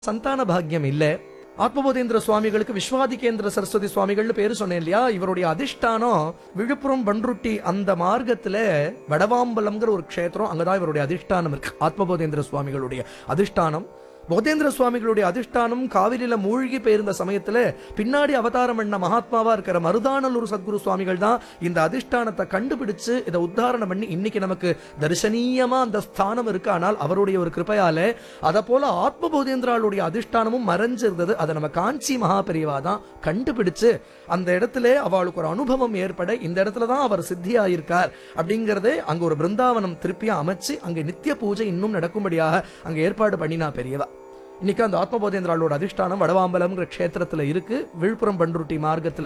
சந்தான பாக்கியம் இல்ல ஆத்மபோதேந்திர சுவாமிகளுக்கு விஸ்வாதிகேந்திர சரஸ்வதி சுவாமிகள்னு பேரு சொன்னேன் இல்லையா இவருடைய அதிஷ்டானம் விழுப்புரம் பன்ருட்டி அந்த மார்க்கத்துல வடவாம்பலம்ங்கிற ஒரு க்ஷேத்திரம் அங்கதான் இவருடைய அதிஷ்டானம் இருக்கு ஆத்மபோதேந்திர சுவாமிகளுடைய அதிஷ்டானம் போதேந்திர சுவாமிகளுடைய அதிஷ்டானம் காவிரியில மூழ்கி போயிருந்த சமயத்துல பின்னாடி அவதாரம் பண்ண மகாத்மாவா இருக்கிற மருதானல்லூர் சத்குரு சுவாமிகள் தான் இந்த அதிஷ்டானத்தை கண்டுபிடிச்சு இதை உத்தாரணம் பண்ணி இன்னைக்கு நமக்கு தரிசனீயமா அந்த ஸ்தானம் இருக்கு ஆனால் அவருடைய ஒரு கிருபையால அத போல ஆத்மபோதேந்திராளுடைய அதிஷ்டானமும் மறைஞ்சிருந்தது அதை நம்ம காஞ்சி மகாபெரிவா தான் கண்டுபிடிச்சு அந்த இடத்துல அவளுக்கு ஒரு அனுபவம் ஏற்பட இந்த இடத்துல தான் அவர் சித்தியாயிருக்கார் அப்படிங்கறதே அங்க ஒரு பிருந்தாவனம் திருப்பியா அமைச்சு அங்க நித்திய பூஜை இன்னும் நடக்கும்படியாக அங்க ஏற்பாடு பண்ணினா பெரியவா இன்னைக்கு அந்த ஆத்மபோதேந்திராளோட அதிஷ்டானம் வடவாம்பலம்ங்கிற க்ஷேத்திரத்துல இருக்கு விழுப்புரம் பண்ருட்டி மார்க்கத்துல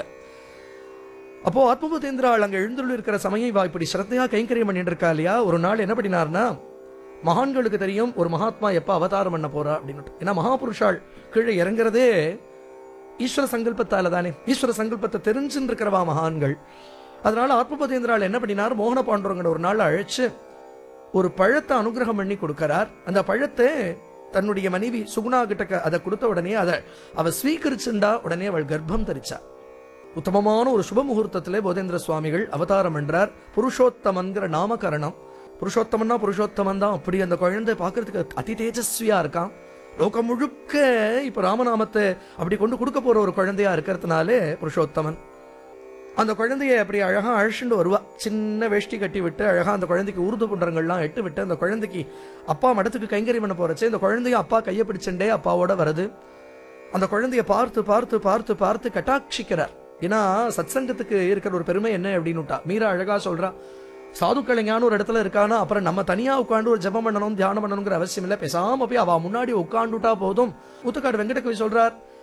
அப்போ ஆத்மபோதேந்திராள் அங்க எழுந்துள்ள இருக்கிற சமயம் இவா இப்படி சிரத்தையா கைங்கரியம் பண்ணிட்டு இருக்கா இல்லையா ஒரு நாள் என்ன பண்ணினார்னா மகான்களுக்கு தெரியும் ஒரு மகாத்மா எப்ப அவதாரம் பண்ண போறா அப்படின்னு ஏன்னா மகாபுருஷாள் கீழே இறங்குறதே ஈஸ்வர சங்கல்பத்தால தானே ஈஸ்வர சங்கல்பத்தை தெரிஞ்சுன்னு இருக்கிறவா மகான்கள் அதனால ஆத்மபதேந்திரால் என்ன பண்ணினார் மோகன பாண்டவங்கிற ஒரு நாள் அழைச்சு ஒரு பழத்தை அனுகிரகம் பண்ணி கொடுக்கறார் அந்த பழத்தை தன்னுடைய மனைவி சுகுணா கிட்ட க- அதை கொடுத்த உடனே அதை அவ ஸ்வீகரிச்சுண்டா உடனே அவள் கர்ப்பம் தரிச்சா உத்தமமான ஒரு சுப முகூர்த்தத்திலே போதேந்திர சுவாமிகள் அவதாரம் என்றார் புருஷோத்தமன்கிற நாமகரணம் புருஷோத்தமன்னா புருஷோத்தமன் தான் அப்படி அந்த குழந்தை பார்க்கறதுக்கு அதி தேஜஸ்வியா இருக்கான் லோகம் முழுக்க இப்ப ராமநாமத்தை அப்படி கொண்டு கொடுக்க போற ஒரு குழந்தையா இருக்கிறதுனாலே புருஷோத்தமன் அந்த குழந்தைய அப்படி அழகா அழைச்சிட்டு வருவா சின்ன வேஷ்டி கட்டி விட்டு அழகா அந்த குழந்தைக்கு ஊர்து புண்டரங்கள்லாம் எட்டு விட்டு அந்த குழந்தைக்கு அப்பா மடத்துக்கு கைங்கறி பண்ண போறச்சு இந்த குழந்தைய அப்பா கையை பிடிச்சுண்டே அப்பாவோட வருது அந்த குழந்தைய பார்த்து பார்த்து பார்த்து பார்த்து கட்டாட்சிக்கிறார் ஏன்னா சத்சங்கத்துக்கு இருக்கிற ஒரு பெருமை என்ன அப்படின்னுட்டா மீரா அழகா சொல்றா சாதுக்கள் எங்கேயான ஒரு இடத்துல இருக்கானா அப்புறம் நம்ம தனியா உட்காந்து ஒரு ஜெபம் பண்ணணும் தியானம் பண்ணணுங்கிற அவசியம் இல்லை பேசாம போய் அவ முன்னாடி உட்காந்துட்டா போதும் ஊத்துக்காடு வெங்கடகவி சொல்றார்